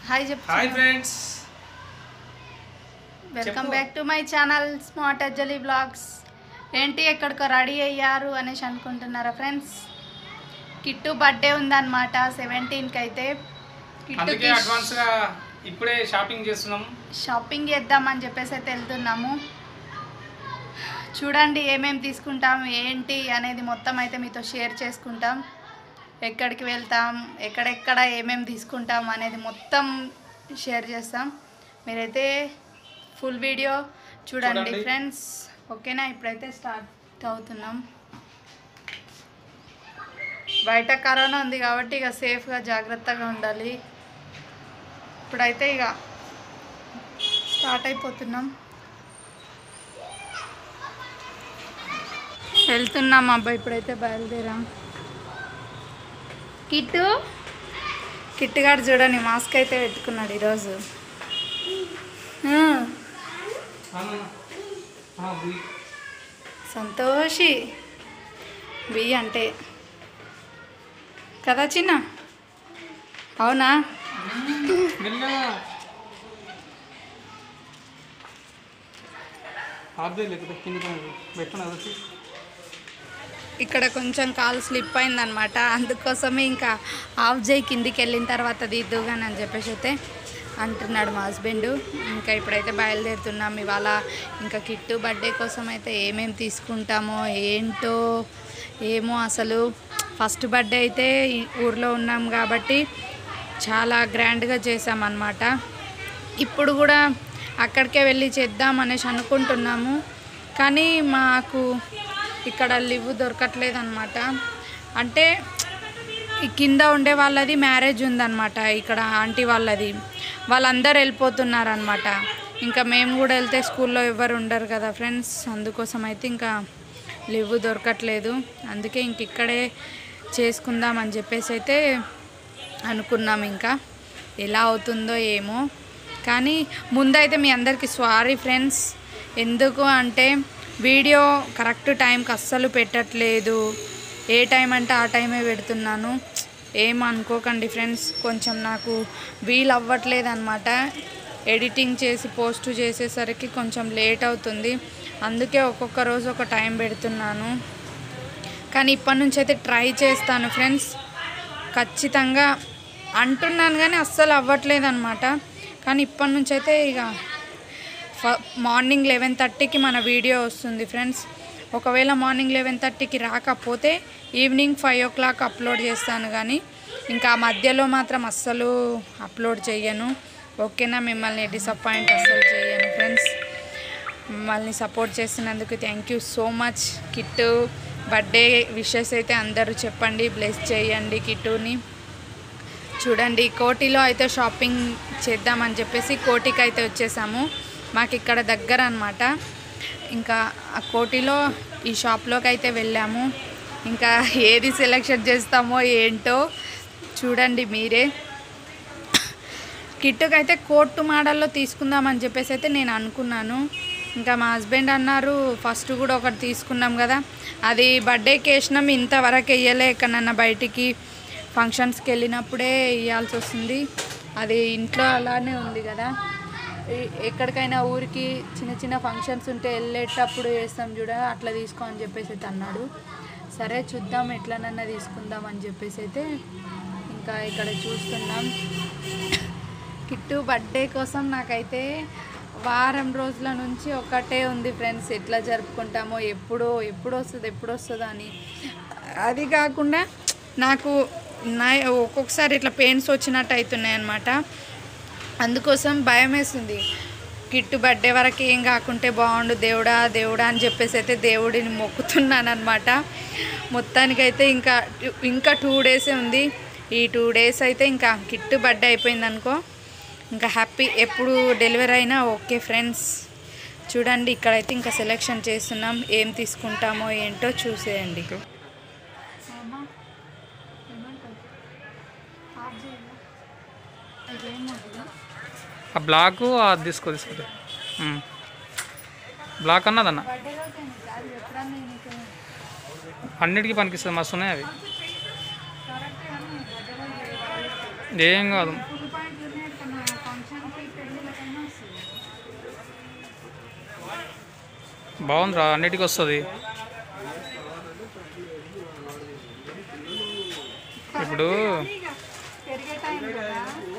Hi చెప్పు hi friends welcome చెప్పు. Back to my channel smart అజ్జలి బ్లాగ్స్ ఏంటి ఎక్కడికో రెడీ అయ్యారు అనేసి అనుకుంటున్నారా ఫ్రెండ్స్ కిట్టు బర్త్డే ఉందన్నమాట సెవెంటీన్కి అయితే అందుకే కిట్టుకి అడ్వాన్స్ గా ఇప్పుడే షాపింగ్ చేస్తున్నాం షాపింగ్ చేద్దామని చెప్పేసి అయితే వెళ్తున్నాము చూడండి ఏమేమి తీసుకుంటాం ఏంటి అనేది మొత్తం అయితే మీతో షేర్ చేసుకుంటాం ఎక్కడికి వెళ్తాం ఎక్కడెక్కడ ఏమేమి తీసుకుంటాం అనేది మొత్తం షేర్ చేస్తాం మీరైతే ఫుల్ వీడియో చూడండి చూడండి. ఫ్రెండ్స్ ఓకేనా ఇప్పుడైతే స్టార్ట్ అవుతున్నాం బయట కరోనా ఉంది కాబట్టి ఇక సేఫ్గా జాగ్రత్తగా ఉండాలి ఇప్పుడైతే ఇక స్టార్ట్ అయిపోతున్నాం వెళ్తున్నాం అబ్బాయి ఇప్పుడైతే బయలుదేరాం కిట్టు కిట్టుగాడు చూడండి మాస్క్ అయితే పెట్టుకున్నాడు ఈరోజు ఆ, సంతోషి బియ్య అంటే కదా చిన్న అవునా మెల్లగా ఆర్డర్ లేకపోతే కింద పెట్టిన ఇక్కడ కొంచెం కాలు స్లిప్ అయిందనమాట అందుకోసమే ఇంకా ఆఫ్ చేయి కిందికి వెళ్ళిన తర్వాత దిద్దుగాని అని చెప్పేసి అయితే అంటున్నాడు మా హస్బెండ్ ఇంకా ఇప్పుడైతే బయలుదేరుతున్నాం ఇవాళ ఇంకా కిట్టు బర్త్డే కోసం అయితే ఏమేమి తీసుకుంటామో ఏంటో ఏమో అసలు ఫస్ట్ బర్త్డే అయితే ఈ ఊర్లో ఉన్నాం కాబట్టి చాలా గ్రాండ్గా చేసామన్నమాట ఇప్పుడు కూడా అక్కడికే వెళ్ళి చేద్దాం అనేసి అనుకుంటున్నాము కానీ మాకు ఇక్కడ లివ్ దొరకట్లేదు అనమాట అంటే ఈ కింద ఉండే వాళ్ళది మ్యారేజ్ ఉందన్నమాట ఇక్కడ ఆంటీ వాళ్ళది వాళ్ళందరూ వెళ్ళిపోతున్నారనమాట ఇంకా మేము కూడా వెళ్తే స్కూల్లో ఎవరు ఉండరు కదా ఫ్రెండ్స్ అందుకోసం అయితే ఇంకా లివ్ దొరకట్లేదు అందుకే ఇంక ఇక్కడే చేసుకుందాం అని చెప్పేసి అయితే అనుకున్నాం ఇంకా ఎలా అవుతుందో ఏమో కానీ ముందైతే మీ అందరికీ సారీ ఫ్రెండ్స్ ఎందుకు అంటే వీడియో కరెక్ట్ టైంకి అస్సలు పెట్టట్లేదు ఏ టైం అంటే ఆ టైమే పెడుతున్నాను ఏం అనుకోకండి ఫ్రెండ్స్ కొంచెం నాకు వీలు అవ్వట్లేదు అనమాట ఎడిటింగ్ చేసి పోస్ట్ చేసేసరికి కొంచెం లేట్ అవుతుంది అందుకే ఒక్కొక్క రోజు ఒక టైం పెడుతున్నాను కానీ ఇప్పటి నుంచి అయితే ట్రై చేస్తాను ఫ్రెండ్స్ ఖచ్చితంగా అంటున్నాను కానీ అస్సలు అవ్వట్లేదు అనమాట కానీ ఇప్పటి నుంచి అయితే ఇక ఫ- మార్నింగ్ లెవెన్ థర్టీకి మన వీడియో వస్తుంది ఫ్రెండ్స్ ఒకవేళ మార్నింగ్ లెవెన్ థర్టీకి రాకపోతే evening five o'clock upload చేస్తాను కానీ ఇంకా ఆ మధ్యలో మాత్రం అస్సలు అప్లోడ్ చేయను ఓకేనా మిమ్మల్ని డిసప్పాయింట్ అస్సలు చేయను ఫ్రెండ్స్ మిమ్మల్ని సపోర్ట్ చేసినందుకు thank you so much Kittu birthday wishes అయితే అందరూ చెప్పండి బ్లెస్ చేయండి కిట్టుని చూడండి కోటిలో అయితే షాపింగ్ చేద్దామని చెప్పేసి కోటికి అయితే వచ్చేసాము మాకు ఇక్కడ దగ్గర అనమాట ఇంకా ఆ కోటిలో ఈ షాప్లోకి అయితే వెళ్ళాము ఇంకా ఏది సెలెక్షన్ చేస్తామో ఏంటో చూడండి మీరే కిట్టుకు అయితే కోర్టు మోడల్లో తీసుకుందామని చెప్పేసి అయితే నేను అనుకున్నాను ఇంకా మా హస్బెండ్ అన్నారు ఫస్ట్ కూడా ఒకటి తీసుకున్నాం కదా అది బర్త్డేకి వేసినాం ఇంతవరకు వేయలే ఎక్కడన్నా బయటికి ఫంక్షన్స్కి వెళ్ళినప్పుడే వేయాల్సి వస్తుంది అది ఇంట్లో అలానే ఉంది కదా ఎ- ఎక్కడికైనా ఊరికి చిన్న చిన్న ఫంక్షన్స్ ఉంటే వెళ్ళేటప్పుడు వేస్తాం చూడ అట్లా తీసుకో అని చెప్పేసి అయితే అన్నాడు సరే చూద్దాం ఎట్లనన్నా తీసుకుందాం అని చెప్పేసి అయితే ఇంకా ఇక్కడ చూస్తున్నాం కిట్టు బర్త్డే కోసం నాకైతే వారం రోజుల నుంచి ఒకటే ఉంది ఫ్రెండ్స్ ఎట్లా జరుపుకుంటామో ఎప్పుడో ఎప్పుడు వస్తుంది ఎప్పుడు వస్తుందో అని అది కాకుండా నాకు నా ఒక్కొక్కసారి ఇట్లా పెయిన్స్ వచ్చినట్టు అవుతున్నాయి అనమాట అందుకోసం భయం వేస్తుంది కిట్టు బర్త్డే వరకు ఏం కాకుంటే బాగుండు దేవుడా దేవుడా అని చెప్పేసి అయితే దేవుడిని మొక్కుతున్నాను అనమాట మొత్తానికైతే ఇంకా ఇంకా టూ డేసే ఉంది ఈ టూ డేస్ అయితే ఇంకా కిట్టు బర్త్డే అయిపోయింది అనుకో ఇంకా హ్యాపీ ఎప్పుడు డెలివరీ అయినా ఓకే ఫ్రెండ్స్ చూడండి ఇక్కడైతే ఇంకా సెలెక్షన్ చేస్తున్నాం ఏం తీసుకుంటామో ఏంటో చూసేయండి ఆ బ్లాక్ అది తీసుకో తీసుకో ఉమ్. బ్లాక్ అన్నదన్న అన్నిటికీ పనికిస్తుంది మస్తు ఉన్నాయి అవి ఏం కాదు ఫుల్ పాయింట్ ఉన్నాయి బాగుందిరా అన్నిటికీ వస్తుంది ఇప్పుడు పెరిగే టైం కదా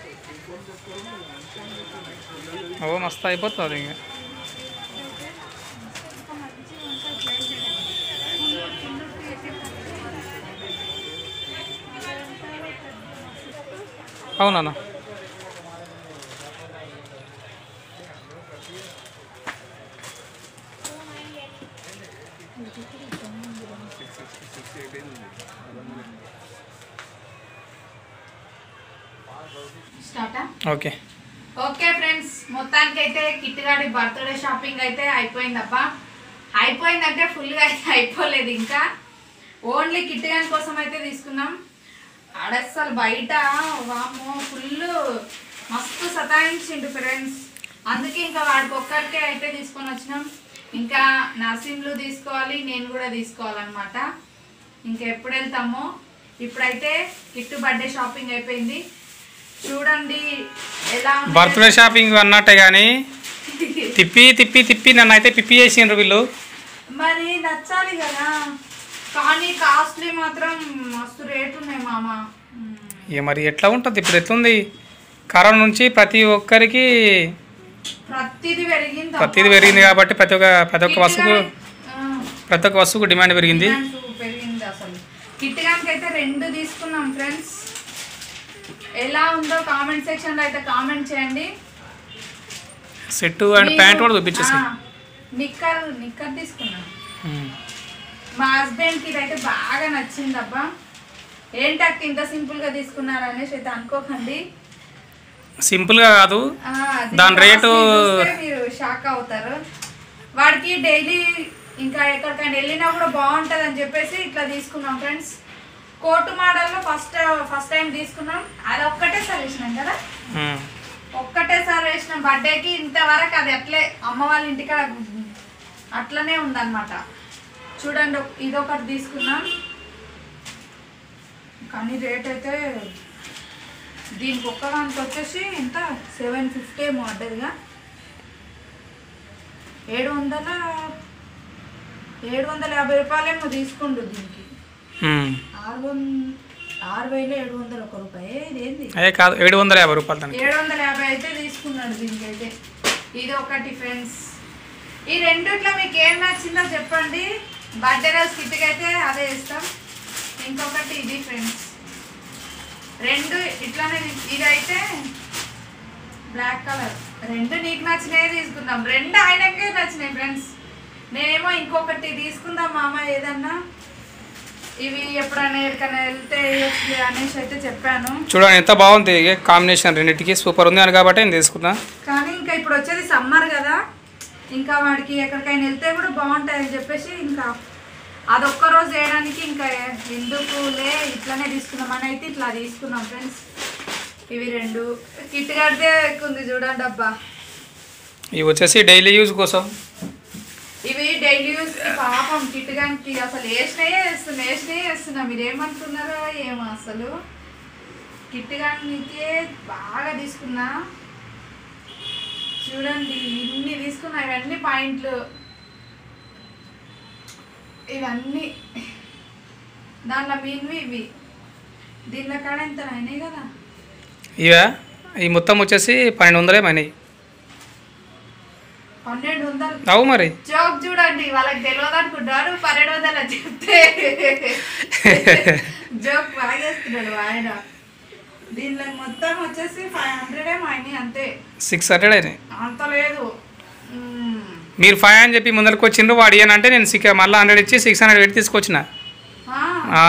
ఓ మస్తు అయిపోతుంది ఇంకా అవునా స్టార్టా ఓకే ఓకే ఫ్రెండ్స్ మొత్తానికి అయితే కిట్టుగాడి బర్త్డే షాపింగ్ అయితే అయిపోయిందబ్బా అయిపోయిందంటే ఫుల్గా అయితే అయిపోలేదు ఇంకా ఓన్లీ కిట్టుగాని కోసం అయితే తీసుకున్నాం ఆడస్సలు బయట వామో ఫుల్ మస్తు సతాయించిండు ఫ్రెండ్స్ అందుకే ఇంకా వాడికి ఒక్కరికే అయితే తీసుకొని వచ్చినాం ఇంకా నర్సింగ్లు తీసుకోవాలి నేను కూడా తీసుకోవాలన్నమాట ఇంకా ఎప్పుడు వెళ్తామో ఇప్పుడైతే కిట్టు బర్త్డే షాపింగ్ అయిపోయింది చూడండి ఎలా ఉంది బర్త్డే షాపింగ్ అన్నట్టే కానీ తిప్పి తిప్పి తిప్పి నన్ను అయితే పిప్పి చేసిండ్రు వీళ్ళు మరి నచ్చాలి కదా కానీ కాస్ట్లీ మాత్రం మస్తు రేట్ ఉన్నాయి మామ మ్మ్. ఇక మరి ఎట్లా ఉంటుంది ఇప్పుడు ఎట్లుంది కరోనా నుంచి ప్రతి ఒక్కరికి ప్రతిది పెరిగింది ప్రతిది పెరిగింది కాబట్టి ప్రతి ఒక్క ప్రతి ఒక్క వస్తువుకు ప్రతి ఒక్క వస్తువుకు డిమాండ్ పెరిగింది పెరిగింది అసలు కిట్గానికి అయితే రెండు తీసుకున్నాం ఫ్రెండ్స్ ఎలా ఉందో కామెంట్ సెక్షన్ లో అయితే కామెంట్ చేయండి సెట్ అండ్ ప్యాంట్ కూడా చూపించేసి ఆ, నిక్కర్ నిక్కర్ తీసుకున్నాం మా హస్బెండ్ కి ఇదైతే బాగా నచ్చింది అబ్బా ఏంటక్క ఇంత సింపుల్ గా తీసుకున్నారు అనేసి అయితే అనుకోకండి సింపుల్గా కాదు ఆ, దాని దీని రేటు- కాస్ట్ చూస్తే మీరు షాక్ అవుతారు వాడికి డైలీ ఇంకా ఎక్కడికైనా వెళ్ళినా కూడా బాగుంటది అని చెప్పేసి ఇట్లా తీసుకున్నాం ఫ్రెండ్స్ కోటు మోడల్లో ఫస్ట్ ఫస్ట్ టైం తీసుకున్నాం అది ఒక్కటే సార్ వేసినాం కదా ఉమ్. ఒక్కటేసారి వేసినాం బర్త్డేకి ఇంతవరకు అది అట్లే అమ్మ వాళ్ళ ఇంటికాడ అట్లనే ఉందన్నమాట చూడండి ఒక- ఇదొకటి తీసుకున్నాం కానీ రేట్ అయితే దీనికి ఒక్కదానికి వచ్చేసి ఎంత సెవెన్ ఫిఫ్టీ ఏమో అడ్డదిగా ఏడు వందల ఏడు వందల యాభై రూపాయలేమో తీసుకుండు దీనికి ఉమ్. ఆరు వంద ఆరు వేలు ఏడు వందల ఒక రూపాయి ఇదేంది అదే కాదు ఏడు వందల యాభై రూపాయలు దానికి ఏడు వందల యాభై అయితే తీసుకున్నాడు దీనికైతే ఇది ఒకటి ఫ్రెండ్స్ ఈ రెండిట్లో మీకు ఏం నచ్చిందో చెప్పండి బర్త్డే రోజు కిట్కి అయితే అదే ఇస్తాం ఇంకొకటి ఇది ఫ్రెండ్స్ రెండు ఇట్లానే తీ- ఇదైతే బ్లాక్ కలర్ రెండు నీకు నచ్చినవి తీసుకుందాం రెండు ఆయనకే నచ్చినాయి ఫ్రెండ్స్ నేనేమో ఇంకొకటి తీసుకుందాం మామ ఏదన్నా ఇవి ఎప్పుడైనా ఎక్కడికైనా వెళ్తే వేయొచ్చు అనేసి అయితే చెప్పాను చూడండి ఎంత బాగుంది కాంబినేషన్ రెండింటికి సూపర్ ఉంది అని కాబట్టి నేను తీసుకున్నా కానీ ఇంకా ఇప్పుడు వచ్చేది సమ్మర్ కదా ఇంకా వాడికి ఎక్కడికైనా వెళ్తే కూడా బాగుంటాయి అని చెప్పేసి ఇంకా అదొక్క రోజు వేయడానికి ఇంకా ఎందుకులే ఇట్లానే తీసుకున్నాం అని అయితే ఇట్లా తీసుకున్నాం ఫ్రెండ్స్ ఇవి రెండు కిట్ కడితే ఎక్కువ ఉంది చూడండి అబ్బా ఇవి వచ్చేసి డైలీ యూజ్ కోసం ఇవి డైలీ యూస్ పాపం కిట్ గానికి అసలు వేసినాయే వేస్తున్నా వేసినాయే వేస్తున్నా మీరు ఏమనుకున్నారో ఏమో అసలు కిట్ గానికే బాగా తీసుకున్నా చూడండి ఇన్ని తీసుకున్నా ఇవన్నీ పాయింట్లు ఇవన్నీ దాంట్లో మీన్వి ఇవి దీనిలో కాడ ఎంత అయినాయి కదా ఇవా ఈ మొత్తం వచ్చేసి పన్నెండు వందలే అయినాయి పన్నెండు వందలు అవు మరి జోక్ చూడండి వాళ్ళకి తెలియదు అనుకుంటారు పన్నెండు వందలు అని చెప్తే జోక్ బాగేస్తున్నాడు ఆయన దీనిలో మొత్తం వచ్చేసి ఫైవ్ హండ్రెడ్ ఏమో అయినాయి అంతే సిక్స్ హండ్రెడ్ అయినాయి అంత లేదు మ్మ్. మీరు ఫైవ్ అని చెప్పి ముందరికి వచ్చిండ్రు వాడు ఇయ్యనంటే నేను సిక్స్ మళ్ళీ హండ్రెడ్ ఇచ్చి సిక్స్ హండ్రెడ్ పెట్టి తీసుకొచ్చిన ఆ, ఆ.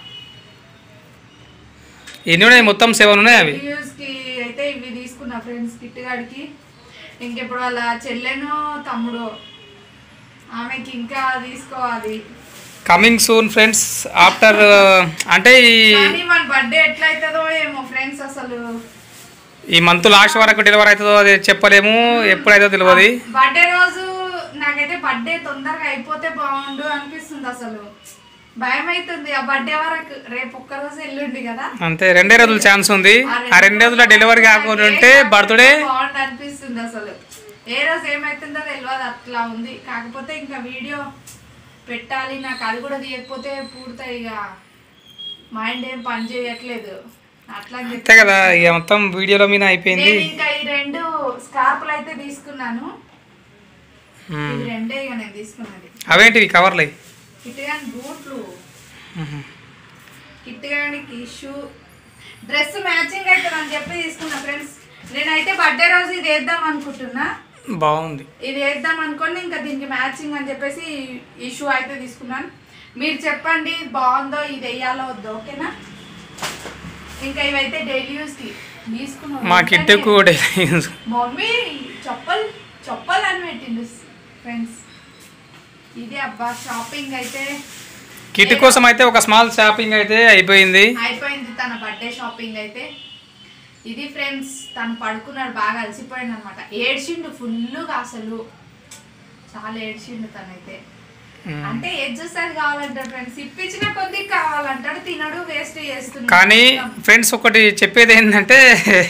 ఎన్ని ఉన్నాయి మొత్తం సెవెన్ ఉన్నాయి అవి రివ్యూస్ కి అయితే ఇవి తీసుకున్నా ఫ్రెండ్స్ కిట్ గాడికి ఇంకెప్పుడు వాళ్ళ చెల్లెను తమ్ముడు ఆమెకి ఇంకా తీసుకోవాలి కమింగ్ సూన్ ఫ్రెండ్స్ ఆఫ్టర్ అంటే ఈ కానీ మన బర్త్డే ఎట్లయితుందో ఏమో ఫ్రెండ్స్ అసలు ఈ మంత్ లాస్ట్ వరకు డెలివరీ అవుతుందో అది చెప్పలేము ఎప్పుడైతే తెలియదు బర్త్డే రోజు నాకైతే బర్త్డే తొందరగా అయిపోతే బాగుండు అనిపిస్తుంది అసలు భయం అవుతుంది ఆ బర్త్డే వరకు రేపు ఒక్క రోజు ఎల్లుండి కదా అంతే రెండే రోజులు ఛాన్స్ ఉంది ఆ రెండు రోజుల డెలివరీ కాకుండా ఉంటే బర్త్డే బాగుండు అనిపిస్తుంది అసలు ఏ రోజు ఏమవుతుందో తెలియదు అట్లా ఉంది కాకపోతే ఇంకా వీడియో పెట్టాలి నాకు అది కూడా తీయకపోతే పూర్తి ఇక మైండ్ ఏం పని చేయట్లేదు అట్లా అని చెప్పి అంతే కదా ఇక మొత్తం వీడియోలో మీద అయిపోయింది నేను ఇంకా ఈ రెండు స్కార్పులు అయితే తీసుకున్నాను ఉమ్. ఇవి రెండే ఇక నేను తీసుకున్నది అవేంటివి కవర్లు అవి? కిట్ గాని బూట్లు ఉహు. కిట్ గానికి షూ డ్రెస్ మ్యాచింగ్ అయితే అని చెప్పి తీసుకున్నా ఫ్రెండ్స్ నేనైతే బర్త్డే రోజు ఇది వేద్దాం అనుకుంటున్నా బాగుంది ఇది వేద్దాం అనుకోని ఇంకా దీనికి మ్యాచింగ్ అని చెప్పేసి ఈ షూ అయితే తీసుకున్నాను మీరు చెప్పండి ఇది బాగుందో ఇది వేయాలో వద్దో ఓకేనా ఇంకా ఇవైతే డైలీ యూస్కి తీసుకున్నాం మా కిట్టు కూడా మమ్మీ చెప్పల్ చెప్పల్ అని పెట్టిండు ఫ్రెండ్స్ ఇది అబ్బా షాపింగ్ అయితే కిట్ కోసం అయితే ఒక స్మాల్ షాపింగ్ అయితే అయిపోయింది అయిపోయింది తన బర్త్డే షాపింగ్ అయితే ఇది ఫ్రెండ్స్ తను పడుకున్నాడు బాగా అలసిపోయింది అనమాట ఏడ్చిండు ఫుల్గా అసలు చాలా ఏడ్చిండు తనైతే ఉమ్. అంటే ఏది చూస్తే అది కావాలంటాడు ఫ్రెండ్స్ ఇప్పించిన కొద్ది కావాలంటాడు తినడు వేస్ట్ చేస్తున్నాడు కానీ ఫ్రెండ్స్ ఒకటి చెప్పేది ఏంటంటే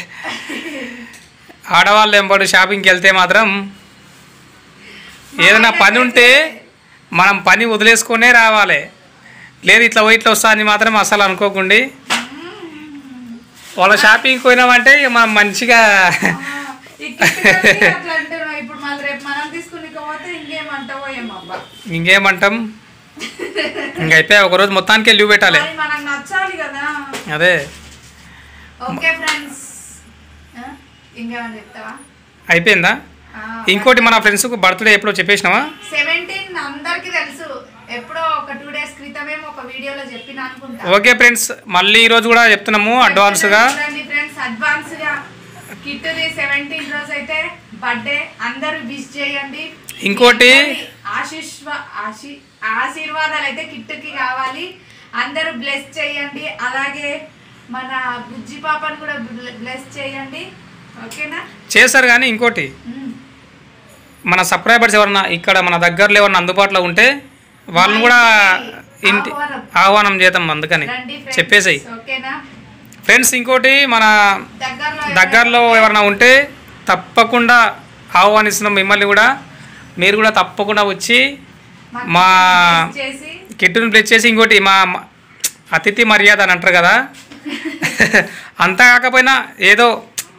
ఆడవాళ్ళు ఎంబడి షాపింగ్కి వెళ్తే మాత్రం ఏదైనా పని ఉంటే మనం పని వదిలేసుకొనే రావాలి లేదు ఇట్లా పోయి ఇట్లా వస్తా అని మాత్రం అసలు అనుకోకండి వాళ్ళ షాపింగ్కి పోయినామంటే ఇక మనం మంచిగా ఈ కిట్టుకొని అట్లా అంటున్నావు ఇప్పుడు మళ్ళీ రేపు మనం తీసుకుని పోతే ఇంకేమంటావో ఏమబ్బా ఇంకేమంటాం ఇంక అయిపోయి ఒకరోజు మొత్తానికి లీవ్ పెట్టాలి మరి మనకు నచ్చాలి కదా అదే ఓకే ఫ్రెండ్స్ ఇంకేమన్నా చెప్తావా అయిపోయిందా ఇంకోటి మన ఫ్రెండ్స్కి బర్త్డే ఎప్పుడో చెప్పేసినావా సెవెంటీన్ అందరికి తెలుసు ఎప్పుడో ఒక టూ డేస్ క్రితమే ఒక వీడియోలో చెప్పిన అనుకుంటా ఓకే ఫ్రెండ్స్ మళ్ళీ ఈరోజు కూడా చెప్తున్నాము అడ్వాన్స్గా చూడండి ఫ్రెండ్స్ అడ్వాన్స్ గా కిట్టుది సెవెంటీన్ రోజు అయితే బర్త్డే అందరూ విష్ చేయండి ఇంకోటి ఆశీర్వ ఆశీ ఆశీర్వాదాలు అయితే కిట్టుకి కావాలి అందరూ బ్లెస్ చేయండి అలాగే మన బుజ్జి పాపను కూడా బ్లెస్ చేయండి ఓకేనా చేస్తారు కానీ ఇంకోటి ఉమ్. మన సబ్స్క్రైబర్స్ ఎవరన్నా ఇక్కడ మన దగ్గరలో ఎవరన్నా అందుబాటులో ఉంటే వాళ్ళని కూడా ఇంటి ఆహ్వానం. ఆహ్వానం చేద్దాం అందుకని రండి friends. చెప్పేసాయి ఓకేనా ఫ్రెండ్స్ ఇంకోటి మన దగ్గరలో దగ్గరలో ఎవరైనా ఉంటే తప్పకుండా ఆహ్వానిస్తున్నాం మిమ్మల్ని కూడా మీరు కూడా తప్పకుండా వచ్చి మాకు మా bless చేసి కిట్టుని ప్లేస్ చేసి ఇంకోటి మా మా- అతిథి మర్యాద అని అంటారు కదా అంతా కాకపోయినా ఏదో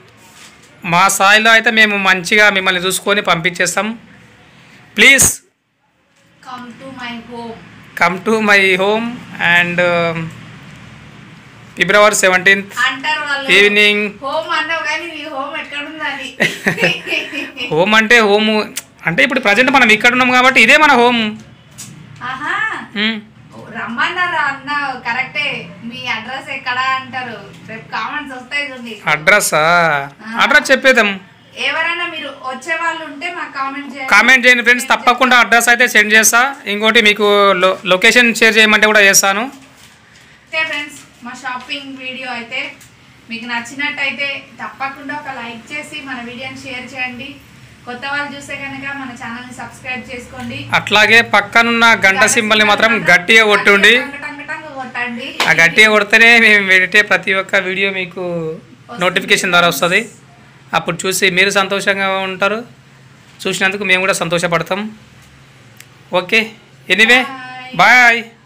మా స్థాయిలో అయితే మేము మంచిగా మిమ్మల్ని చూసుకొని పంపించేస్తాం please come to my home come to my home and February seventeenth అంటారు వాళ్ళు ఈవినింగ్ హోమ్ అన్నావు కానీ నీ హోమ్ ఎక్కడుందని హోమ్ అంటే హోమ్ అంటే ఇప్పుడు ప్రజెంట్ మనం ఇక్కడ ఉన్నాం కాబట్టి ఇదే మన హోమ్ ఆహా రమ్మన్నారు అన్న కరెక్టే మీ అడ్రస్ ఎక్కడ అంటారు రేపు కామెంట్స్ వస్తాయి చూడండి అడ్రస్సా అడ్రస్ చెప్పేద్దాం ఎవరైనా మీరు వచ్చే వాళ్ళు ఉంటే మాకు కామెంట్ చేయండి కామెంట్ చేయండి ఫ్రెండ్స్ తప్పకుండా అడ్రస్ అయితే సెండ్ చేస్తా ఇంకోటి మీకు లో లొకేషన్ షేర్ చేయమంటే కూడా చేస్తాను ఓకే ఫ్రెండ్స్ మా షాపింగ్ వీడియో అయితే మీకు నచ్చినట్టయితే తప్పకుండా ఒక లైక్ చేసి మన వీడియోని షేర్ చేయండి కొత్త వాళ్ళు చూస్తే కనుక మన ఛానల్ని సబ్స్క్రైబ్ చేసుకోండి అట్లాగే పక్కనున్న గంట సింబల్ని మాత్రం గట్టిగా కొట్టుండి టంగ్ టంగ్ టంగ్ కొట్టండి ఆ గట్టిగా కొడితేనే మేము పెట్టే ప్రతి ఒక్క వీడియో మీకు నోటిఫికేషన్ ద్వారా వస్తుంది అప్పుడు చూసి మీరు సంతోషంగా ఉంటారు చూసినందుకు మేము కూడా సంతోషపడతాం ఓకే ఎనీవే బాయ్